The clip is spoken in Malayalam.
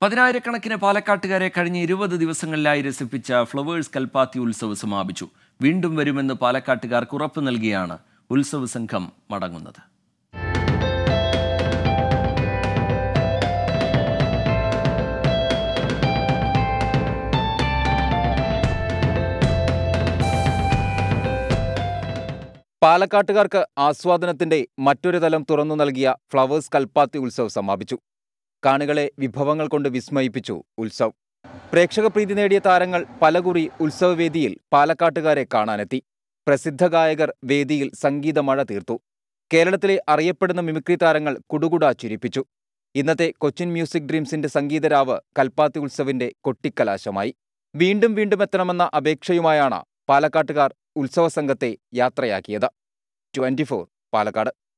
പതിനായിരക്കണക്കിന് പാലക്കാട്ടുകാരെ കഴിഞ്ഞ ഇരുപത് ദിവസങ്ങളിലായി രസിപ്പിച്ച ഫ്ലവേഴ്സ് കൽപ്പാത്തി ഉത്സവ് സമാപിച്ചു വീണ്ടും വരുമെന്ന് പാലക്കാട്ടുകാർക്ക് ഉറപ്പ് നൽകിയാണ് ഉത്സവ സംഘം മടങ്ങുന്നത് പാലക്കാട്ടുകാർക്ക് ആസ്വാദനത്തിന്റെ മറ്റൊരു തലം തുറന്നു നൽകിയ ഫ്ലവേഴ്സ് കൽപ്പാത്തി ഉത്സവ് സമാപിച്ചു കാണികളെ വിഭവങ്ങൾ കൊണ്ട് വിസ്മയിപ്പിച്ചു ഉത്സവ് പ്രേക്ഷകപ്രീതി നേടിയ താരങ്ങൾ പലകുറി ഉത്സവവേദിയിൽ പാലക്കാട്ടുകാരെ കാണാനെത്തി പ്രസിദ്ധ ഗായകർ വേദിയിൽ സംഗീതമഴ തീർത്തു കേരളത്തിലെ അറിയപ്പെടുന്ന മിമിക്രി താരങ്ങൾ കുടുകുടാ ചിരിപ്പിച്ചു ഇന്നത്തെ കൊച്ചിൻ മ്യൂസിക് ഡ്രീംസിന്റെ സംഗീതരാവ് കൽപ്പാത്തി ഉത്സവിന്റെ കൊട്ടിക്കലാശമായി വീണ്ടും വീണ്ടും എത്തണമെന്ന അപേക്ഷയുമായാണ് പാലക്കാട്ടുകാർ ഉത്സവ സംഘത്തെ യാത്രയാക്കിയത് ട്വന്റി പാലക്കാട്